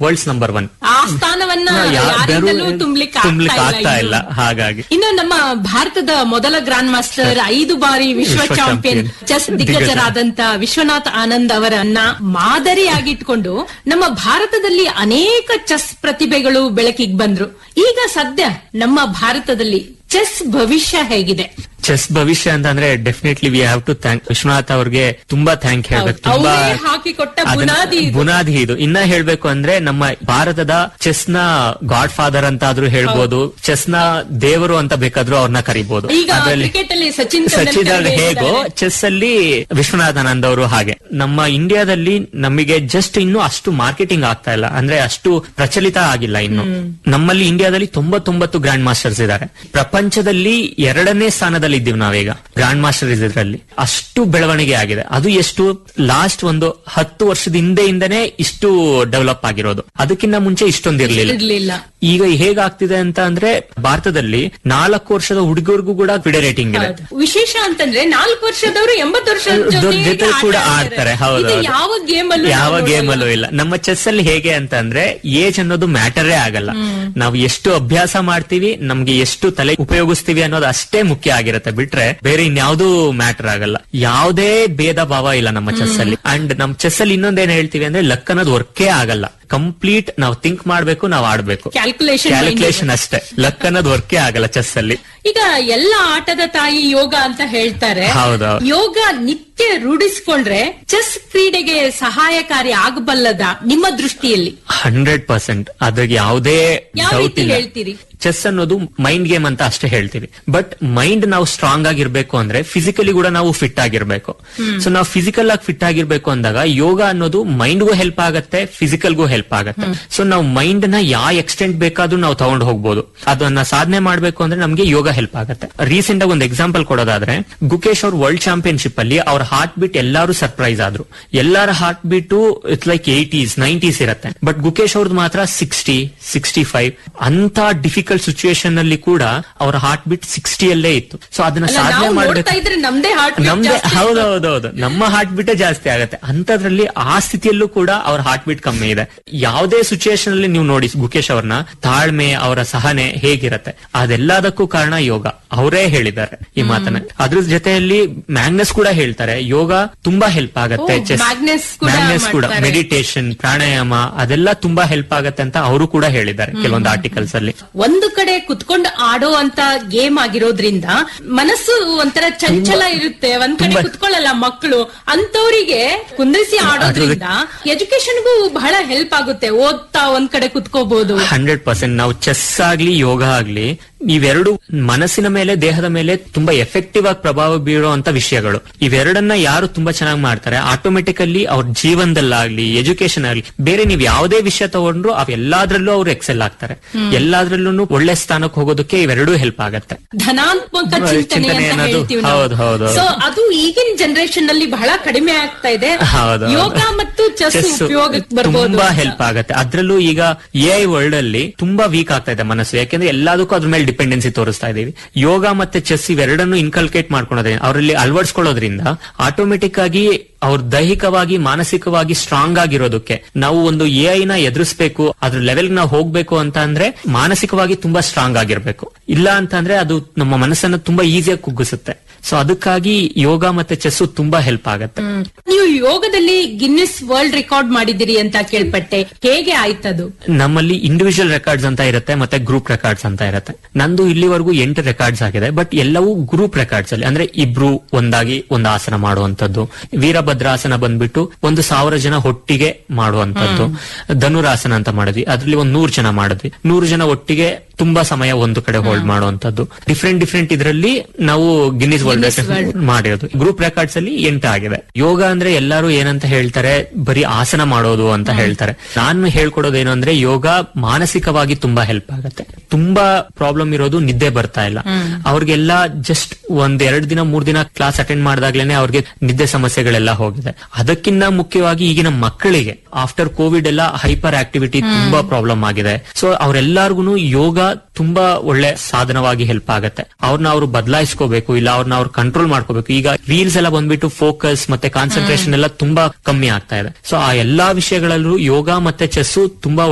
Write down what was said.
World's number one ಆ ಸ್ಥಾನವನ್ನ ಯಾ- ಯಾರಿಂದಲೂ ಬೇರೆ- ತುಂಬ್ಲಿಕ್ಕೆ ತುಂಬ್ಲಿಕ್ಕೆ ಆಗ್ತಾ ಆಗ್ತಾ ಇಲ್ಲ ಇಲ್ಲ ಹಾಗಾಗಿ ಇನ್ನು ನಮ್ಮ ಭಾರತದ ಮೊದಲ ಗ್ರಾಂಡ್ ಮಾಸ್ಟರ್ ಐದು ಬಾರಿ ವಿಶ್ವ ವಿಶ್ವ ಚಾಂಪಿಯನ್ ಚಾಂಪಿಯನ್. ಚೆಸ್ ದಿಗ್ಗಜರಾದಂತ ವಿಶ್ವನಾಥ್ ಆನಂದ್ ಅವರನ್ನ ಮಾದರಿಯಾಗಿಟ್ಕೊಂಡು ನಮ್ಮ ಭಾರತದಲ್ಲಿ ಅನೇಕ ಚೆಸ್ ಪ್ರತಿಭೆಗಳು ಬೆಳಕಿಗೆ ಬಂದ್ರು ಈಗ ಸದ್ಯ ನಮ್ಮ ಭಾರತದಲ್ಲಿ ಚೆಸ್ ಭವಿಷ್ಯ ಹೇಗಿದೆ ಚೆಸ್ ಭವಿಷ್ಯ ಅಂತ ಅಂದ್ರೆ definitely we have to thank Viswanath ಅವ್ರಿಗೆ ತುಂಬಾ ಥ್ಯಾಂಕ್ ಹೇಳ್ಬೇಕು ಹೌದು. ತುಂಬಾ ಅವ್ರೇ ಹಾಕಿಕೊಟ್ಟ ಅದನ್ನ- ಬುನಾದಿ ಇದು. ಬುನಾದಿ ಇದು ಇನ್ನ ಹೇಳ್ಬೇಕು ಅಂದ್ರೆ ನಮ್ಮ ಭಾರತದ ಚೆಸ್ ನ ಗಾಡ್ ಫಾದರ್ ಅಂತ ಆದ್ರೂ ಹೇಳ್ಬೋದು ಚೆಸ್ ನ ದೇವರು ಅಂತ ಬೇಕಾದ್ರೂ ಅವ್ರನ್ನ ಕರಿಬಹುದು ಈಗ ಕ್ರಿಕೆಟ್ ಅಲ್ಲಿ ಸಚಿನ್ ಸಚಿನ್ ತೆಂಡೂಲ್ಕರ್ ಹೇಗೋ ಚೆಸ್ ಅಲ್ಲಿ ವಿಶ್ವನಾಥ್ ಆನಂದ್ ಅವರು ಹಾಗೆ ನಮ್ಮ ಇಂಡಿಯಾದಲ್ಲಿ ನಮಗೆ ಜಸ್ಟ್ ಇನ್ನು ಅಷ್ಟು ಮಾರ್ಕೆಟಿಂಗ್ ಆಗ್ತಾ ಇಲ್ಲ ಅಂದ್ರೆ ಅಷ್ಟು ಪ್ರಚಲಿತ ಆಗಿಲ್ಲ ಇನ್ನು ನಮ್ಮಲ್ಲಿ ಇಂಡಿಯಾದಲ್ಲಿ ತೊಂಬತ್ತೊಂಬತ್ತು ಗ್ರ್ಯಾಂಡ್ ಮಾಸ್ಟರ್ಸ್ ಇದ್ದಾರೆ ಪ್ರಪಂಚದಲ್ಲಿ ಎರಡನೇ ಸ್ಥಾನದಲ್ಲಿ ಇದ್ದೀವಿ ನಾವೀಗ ಗ್ರ್ಯಾಂಡ್ ಮಾಸ್ಟರ್ ಇದರಲ್ಲಿ ಅಷ್ಟು ಬೆಳವಣಿಗೆ ಆಗಿದೆ ಅದು ಎಷ್ಟು ಲಾಸ್ಟ್ ಒಂದು ಹತ್ತು ವರ್ಷದ ಹಿಂದೆಯಿಂದನೇ ಇಷ್ಟು ಡೆವಲಪ್ ಆಗಿರೋದು ಅದಕ್ಕಿಂತ ಮುಂಚೆ ಇಷ್ಟೊಂದಿರ್ಲಿಲ್ಲ ಇರ್ಲಿಲ್ಲ ಈಗ ಹೇಗಾಗ್ತಿದೆ ಅಂತ ಅಂದ್ರೆ ಭಾರತದಲ್ಲಿ ನಾಲ್ಕು ವರ್ಷದ ಹುಡುಗರಿಗೂ ಕೂಡ ಫಿಡೆ ರೇಟಿಂಗ್ ಇದೆ ಹೌದು. ವಿಶೇಷ ಅಂತಂದ್ರೆ ನಾಲ್ಕು ವರ್ಷದವರು ಎಂಬತ್ತು ವರ್ಷದ ದೊಡ್ಡ ಜೊತೆ ಜೊತೆ ಕೂಡ ಆಡ್ತಾರೆ ಹೌದು ಇದು ಹೌದು. ಯಾವ ಗೇಮ್ ಅಲ್ಲೂ ಯಾವ ನಾವು ಗೇಮ್ ನೋಡಲ್ಲ. ಅಲ್ಲೂ ಇಲ್ಲ ನಮ್ಮ ಚೆಸ್ ಅಲ್ಲಿ ಹೇಗೆ ಅಂತ ಅಂದ್ರೆ ಏಜ್ ಅನ್ನೋದು ಮ್ಯಾಟರೇ ಆಗಲ್ಲ ನಾವು ಎಷ್ಟು ಅಭ್ಯಾಸ ಮಾಡ್ತೀವಿ ನಮ್ಗೆ ಎಷ್ಟು ತಲೆ ಉಪಯೋಗಿಸ್ತೀವಿ ಅನ್ನೋದು ಅಷ್ಟೇ ಮುಖ್ಯ ಆಗಿರುತ್ತೆ ಬಿಟ್ರೆ ಬೇರೆ ಇನ್ಯಾವುದೂ ಮ್ಯಾಟರ್ ಆಗಲ್ಲ ಯಾವುದೇ ಭೇದ ಭಾವ ಇಲ್ಲ ನಮ್ಮ ಚೆಸ್ ಅಲ್ಲಿ ಅಂಡ್ ನಮ್ ಚೆಸ್ ಅಲ್ಲಿ ಇನ್ನೊಂದೇನ್ ಹೇಳ್ತೀವಿ ಅಂದ್ರೆ ಲಕ್ ಅನ್ನೋದು ವರ್ಕೇ ಆಗಲ್ಲ ಕಂಪ್ಲೀಟ್ ನಾವು ಥಿಂಕ್ ಮಾಡ್ಬೇಕು ನಾವು ಆಡ್ಬೇಕು Calculation mind ಕ್ಯಾಲ್ಕುಲೇಷನ್ ಅಷ್ಟೇ ಲಕ್ ಅನ್ನೋದು ವರ್ಕೇ ಆಗಲ್ಲ ಚೆಸ್ ಅಲ್ಲಿ ಈಗ ಎಲ್ಲ ಆಟದ ತಾಯಿ ಯೋಗ ಅಂತ ಹೇಳ್ತಾರೆ ಹೌದೌದು. ಯೋಗ ನಿತ್ಯ ರೂಢಿಸ್ಕೊಂಡ್ರೆ ಚೆಸ್ ಕ್ರೀಡೆಗೆ ಸಹಾಯಕಾರಿ ಆಗಬಲ್ಲದ ನಿಮ್ಮ ದೃಷ್ಟಿಯಲ್ಲಿ ಹಂಡ್ರೆಡ್ ಪರ್ಸೆಂಟ್ ಅದ್ರಿಗೆ ಯಾವುದೇ ಯಾವ ಡೌಟ್ ರೀತಿ ಇಲ್ಲ ಹೇಳ್ತೀರಿ ಚೆಸ್ ಅನ್ನೋದು ಮೈಂಡ್ ಗೇಮ್ ಅಂತ ಅಷ್ಟೇ ಹೇಳ್ತೀವಿ ಬಟ್ ಮೈಂಡ್ ನಾವು ಸ್ಟ್ರಾಂಗ್ ಆಗಿರ್ಬೇಕು ಅಂದ್ರೆ ಫಿಸಿಕಲಿ ಕೂಡ ನಾವು ಫಿಟ್ ಆಗಿರ್ಬೇಕು ಸೊ ನಾವು ಫಿಸಿಕಲ್ ಆಗಿ ಫಿಟ್ ಆಗಿರ್ಬೇಕು ಅಂದಾಗ ಯೋಗ ಅನ್ನೋದು ಮೈಂಡ್ಗೂ ಹೆಲ್ಪ್ ಆಗತ್ತೆ ಫಿಸಿಕಲ್ಗೂ ಹೆಲ್ಪ್ ಆಗತ್ತೆ ಸೊ ನಾವು ಮೈಂಡ್ ನ ಯಾವ ಎಕ್ಸ್ಟೆಂಟ್ ಬೇಕಾದ್ರೂ ನಾವು ತಗೊಂಡು ಹೋಗ್ಬೋದು ಅದನ್ನ ಸಾಧನೆ ಮಾಡ್ಬೇಕು ಅಂದ್ರೆ ನಮ್ಗೆ ಯೋಗ ಹೆಲ್ಪ್ ಆಗತ್ತೆ ರೀಸೆಂಟ್ ಆಗಿ ಒಂದು ಎಕ್ಸಾಂಪಲ್ ಕೊಡೋದಾದ್ರೆ ಗುಕೇಶ್ ಅವ್ರ ವರ್ಲ್ಡ್ ಚಾಂಪಿಯನ್ಶಿಪ್ ಅಲ್ಲಿ ಅವ್ರ ಹಾರ್ಟ್ ಬೀಟ್ ಎಲ್ಲರೂ ಸರ್ಪ್ರೈಸ್ ಆದ್ರು ಎಲ್ಲರ heart beat it's like eighties nineties ಇರುತ್ತೆ ಬಟ್ ಗುಕೇಶ್ ಅವ್ರದ್ದು ಮಾತ್ರ ಸಿಕ್ಸ್ಟಿ ಸಿಕ್ಸ್ಟಿ ಫೈವ್ ಅಂತ ಡಿಫಿಕಲ್ಟ್ ಸಿಚುಯೇಷನ್ ಅಲ್ಲಿ ಕೂಡ ಅವರ ಹಾರ್ಟ್ ಬೀಟ್ ಸಿಕ್ಸ್ಟಿಯಲ್ಲೇ ಇತ್ತು ಸೊ ಅದನ್ನ ಅಲ್ಲ, ಸಾಧನೆ ನಾವು ಮಾಡ್ಬೇಕು ನೋಡ್ತಾ ಇದ್ರೆ ನಮ್ದೇ ಹಾರ್ಟ್ ನಮ್ದೇ ಹೌದೌದೌದು ನಮ್ಮ ಹಾರ್ಟ್ ಬೀಟೇ ಜಾಸ್ತಿ ಆಗತ್ತೆ ಅಂತದ್ರಲ್ಲಿ ಆ ಸ್ಥಿತಿಯಲ್ಲೂ ಕೂಡ ಅವ್ರ ಹಾರ್ಟ್ ಬೀಟ್ ಕಮ್ಮಿ ಇದೆ ಯಾವುದೇ ಸಿಚುಯೇಷನ್ ಅಲ್ಲಿ ನೀವು ನೋಡಿ ಗುಕೇಶ್ ಅವ್ರನ್ನ ತಾಳ್ಮೆ ಅವರ ಸಹನೆ ಹೇಗಿರತ್ತೆ ಅದೆಲ್ಲದಕ್ಕೂ ಕಾರಣ ಯೋಗ ಅವರೇ ಹೇಳಿದ್ದಾರೆ ಈ ಮಾತನ್ನ ಅದ್ರ ಜೊತೆಯಲ್ಲಿ ಮ್ಯಾಗ್ನಸ್ ಕೂಡ ಹೇಳ್ತಾರೆ ಯೋಗ ತುಂಬಾ ಹೆಲ್ಪ್ ಆಗತ್ತೆ ಓ, ಚೆಸ್ Magnus ಕೂಡ ಮ್ಯಾಗ್ನಸ್ ಕೂಡ ಮಾಡ್ತಾರೆ. ಮೆಡಿಟೇಷನ್ ಪ್ರಾಣಾಯಾಮ ಅದೆಲ್ಲ ತುಂಬಾ ಹೆಲ್ಪ್ ಆಗತ್ತೆ ಅಂತ ಅವರು ಕೂಡ ಹೇಳಿದ್ದಾರೆ ಕೆಲವೊಂದು ಆರ್ಟಿಕಲ್ಸ್ ಅಲ್ಲಿ ಒಂದು ಕಡೆ ಕುತ್ಕೊಂಡು ಆಡೋ ಅಂತ ಗೇಮ್ ಆಗಿರೋದ್ರಿಂದ ಮನಸ್ಸು ಒಂಥರ ಚಂಚಲ ಇರುತ್ತೆ ಒಂದ್ ಕಡೆ ತುಂಬಾ- ಕುತ್ಕೊಳ್ಳಲ್ಲ ಮಕ್ಕಳು ಅಂತವರಿಗೆ ಕುಂದ್ರಿಸಿ ಆಡೋದ್ರಿಂದ ಎಜುಕೇಶನ್ಗೂ ಬಹಳ ಹೆಲ್ಪ್ ಆಗುತ್ತೆ ಓದ್ತಾ ಒಂದ್ ಕಡೆ ಕುತ್ಕೋಬಹುದು ಹಂಡ್ರೆಡ್ ಪರ್ಸೆಂಟ್ ನಾವು ಚೆಸ್ ಆಗ್ಲಿ ಯೋಗ ಆಗ್ಲಿ ಇವೆರಡು ಮನಸ್ಸಿನ ಮೇಲೆ ದೇಹದ ಮೇಲೆ ತುಂಬಾ ಎಫೆಕ್ಟಿವ್ ಆಗಿ ಪ್ರಭಾವ ಬೀರುವಂತ ವಿಷಯಗಳು ಇವೆರಡನ್ನ ಯಾರು ತುಂಬಾ ಚೆನ್ನಾಗಿ ಮಾಡ್ತಾರೆ ಆಟೋಮೆಟಿಕಲಿ ಅವ್ರ ಜೀವನದಲ್ಲಾಗ್ಲಿ ಎಜುಕೇಶನ್ ಆಗ್ಲಿ ಬೇರೆ ನೀವು ಯಾವುದೇ ವಿಷಯ ತಗೊಂಡ್ರು ಅವೆಲ್ಲಾದ್ರಲ್ಲೂ ಅವ್ರು ಎಕ್ಸೆಲ್ ಆಗ್ತಾರೆ ಎಲ್ಲಾದ್ರಲ್ಲೂ ಒಳ್ಳೆ ಸ್ಥಾನಕ್ಕೆ ಹೋಗೋದಕ್ಕೆ ಇವೆರಡೂ ಹೆಲ್ಪ್ ಆಗತ್ತೆ ಧನಾತ್ಮಕ ಹೌದು, ಚಿಂತನೆ ಚಿಂತನೆ ಅಂತ ಅನ್ನೋದು- ಹೇಳ್ತೀವಿ ಹೌದು, ಹೌದು, ಹೌದು. ಸೊ ಅದು ಈಗಿನ ಜನರೇಷನ್ ನಲ್ಲಿ ಬಹಳ ಕಡಿಮೆ ಆಗ್ತಾ ಇದೆ ಹೌದು, ಹೌದು. ಯೋಗ ಮತ್ತು ಚೆಸ್ ಚೆಸ್ ಉಪಯೋಗಕ್ಕೆ ಬರ್ಬೋದು ತುಂಬಾ ಅಂತ. ಹೆಲ್ಪ್ ಆಗತ್ತೆ ಅದ್ರಲ್ಲೂ ಈಗ ಎ ಐ ವರ್ಲ್ಡ್ ಅಲ್ಲಿ ತುಂಬಾ ವೀಕ್ ಆಗ್ತಾ ಇದೆ ಮನಸ್ಸು ಯಾಕೆಂದ್ರೆ ಎಲ್ಲದಕ್ಕೂ ಅದ್ರ ಮೇಲೆ ಡಿಪೆಂಡೆನ್ಸಿ ತೋರಿಸ್ತಾ ಇದೀವಿ ಯೋಗ ಮತ್ತೆ ಚೆಸ್ ಇವೆರಡನ್ನು ಇನ್ಕಲ್ಕೇಟ್ ಮಾಡ್ಕೊಳೋದ್ರಿಂದ ಅವರಲ್ಲಿ ಅಳವಡಿಸ್ಕೊಳ್ಳೋದ್ರಿಂದ ಆಟೋಮೆಟಿಕ್ ಆಗಿ ಅವ್ರ ದೈಹಿಕವಾಗಿ ಮಾನಸಿಕವಾಗಿ ಸ್ಟ್ರಾಂಗ್ ಆಗಿರೋದಕ್ಕೆ ನಾವು ಒಂದು ಎ ಐ ನ ಎದುರಿಸಬೇಕು ಅದ್ರ ಲೆವೆಲ್ ನಾವು ಹೋಗ್ಬೇಕು ಅಂತ ಅಂದ್ರೆ ಮಾನಸಿಕವಾಗಿ ತುಂಬಾ ಸ್ಟ್ರಾಂಗ್ ಆಗಿರ್ಬೇಕು ಇಲ್ಲ ಅಂತ ಅಂದ್ರೆ ಅದು ನಮ್ಮ ಮನಸ್ಸನ್ನ ತುಂಬಾ ಈಸಿಯಾಗಿ ಕುಗ್ಗಿಸುತ್ತೆ ಸೊ ಅದಕ್ಕಾಗಿ ಯೋಗ ಮತ್ತೆ ಚೆಸ್ ತುಂಬಾ ಹೆಲ್ಪ್ ಆಗತ್ತೆ ಹ್ಮ್. ನೀವು ಯೋಗದಲ್ಲಿ ಗಿನ್ನಿಸ್ ವರ್ಲ್ಡ್ ರೆಕಾರ್ಡ್ ಮಾಡಿದಿರಿ ಅಂತ ಕೇಳ್ಪಟ್ಟೆ ಹೇಗೆ ಆಯ್ತದು ನಮ್ಮಲ್ಲಿ ಇಂಡಿವಿಜುವಲ್ ರೆಕಾರ್ಡ್ಸ್ ಅಂತ ಇರುತ್ತೆ ಮತ್ತೆ ಗ್ರೂಪ್ ರೆಕಾರ್ಡ್ಸ್ ಅಂತ ಇರುತ್ತೆ ನಂದು ಇಲ್ಲಿವರೆಗೂ ಎಂಟು ರೆಕಾರ್ಡ್ಸ್ ಆಗಿದೆ ಬಟ್ ಎಲ್ಲವೂ ಗ್ರೂಪ್ ರೆಕಾರ್ಡ್ಸ್ ಅಲ್ಲಿ ಅಂದ್ರೆ ಇಬ್ರು ಒಂದಾಗಿ ಒಂದು ಆಸನ ಮಾಡುವಂತದ್ದು ವೀರಭದ್ರಾಸನ ಬಂದ್ಬಿಟ್ಟು ಒಂದು ಸಾವಿರ ಜನ ಒಟ್ಟಿಗೆ ಮಾಡುವಂತದ್ದು ಧನುರಾಸನ ಅಂತ ಮಾಡಿದ್ವಿ ಅದ್ರಲ್ಲಿ ಒಂದ್ ನೂರು ಜನ ಮಾಡಿದ್ವಿ ನೂರು ಜನ ಒಟ್ಟಿಗೆ ತುಂಬಾ ಸಮಯ ಒಂದು ಕಡೆ ಹೋಲ್ಡ್ ಮಾಡುವಂತದ್ದು ಡಿಫ್ರೆಂಟ್ ಡಿಫ್ರೆಂಟ್ ಇದರಲ್ಲಿ ನಾವು ಗಿನ್ನಿಸ್ ವರ್ಲ್ಡ್ Guinness World. ಮಾಡಿರೋದು ಗ್ರೂಪ್ ರೆಕಾರ್ಡ್ಸ್ ಅಲ್ಲಿ ಎಂಟು ಆಗಿದೆ ಯೋಗ ಅಂದ್ರೆ ಎಲ್ಲರೂ ಏನಂತ ಹೇಳ್ತಾರೆ ಬರೀ ಆಸನ ಮಾಡೋದು ಅಂತ ಹೇಳ್ತಾರೆ ನಾನು ಹೇಳ್ಕೊಡೋದೇನು ಅಂದ್ರೆ ಯೋಗ ಮಾನಸಿಕವಾಗಿ ತುಂಬಾ ಹೆಲ್ಪ್ ಆಗುತ್ತೆ ತುಂಬಾ ಪ್ರಾಬ್ಲಮ್ ಇರೋದು ನಿದ್ದೆ ಬರ್ತಾ ಇಲ್ಲ ಅವ್ರಿಗೆಲ್ಲ ಜಸ್ಟ್ ಒಂದ್ ಎರಡ್ ದಿನ ಮೂರ್ ದಿನ ಕ್ಲಾಸ್ ಅಟೆಂಡ್ ಮಾಡಿದಾಗ್ಲೇನೆ ಅವ್ರಿಗೆ ನಿದ್ದೆ ಸಮಸ್ಯೆಗಳೆಲ್ಲ ಹೋಗಿದೆ ಅದಕ್ಕಿಂತ ಮುಖ್ಯವಾಗಿ ಈಗಿನ ಮಕ್ಕಳಿಗೆ ಆಫ್ಟರ್ ಕೋವಿಡ್ ಎಲ್ಲ ಹೈಪರ್ ಆಕ್ಟಿವಿಟಿ ತುಂಬಾ ಪ್ರಾಬ್ಲಮ್ ಆಗಿದೆ ಸೊ ಅವರೆಲ್ಲರಿಗೂ ಯೋಗ ತುಂಬಾ ಒಳ್ಳೆ ಸಾಧನವಾಗಿ ಹೆಲ್ಪ್ ಆಗುತ್ತೆ ಅವ್ರನ್ನ ಅವ್ರು ಬದಲಾಯಿಸ್ಕೋಬೇಕು ಇಲ್ಲ ಅವ್ರನ್ನ ಅವ್ರು ಕಂಟ್ರೋಲ್ ಮಾಡ್ಕೋಬೇಕು ಈಗ ರೀಲ್ಸ್ ಎಲ್ಲ ಬಂದ್ಬಿಟ್ಟು ಫೋಕಸ್ ಮತ್ತೆ ಕಾನ್ಸಂಟ್ರೇಷನ್ ಎಲ್ಲ ತುಂಬಾ ಕಮ್ಮಿ ಆಗ್ತಾ ಇದೆ ಸೊ ಆ ಎಲ್ಲಾ ವಿಷಯಗಳಲ್ಲೂ ಯೋಗ ಮತ್ತೆ ಚೆಸ್ ತುಂಬಾ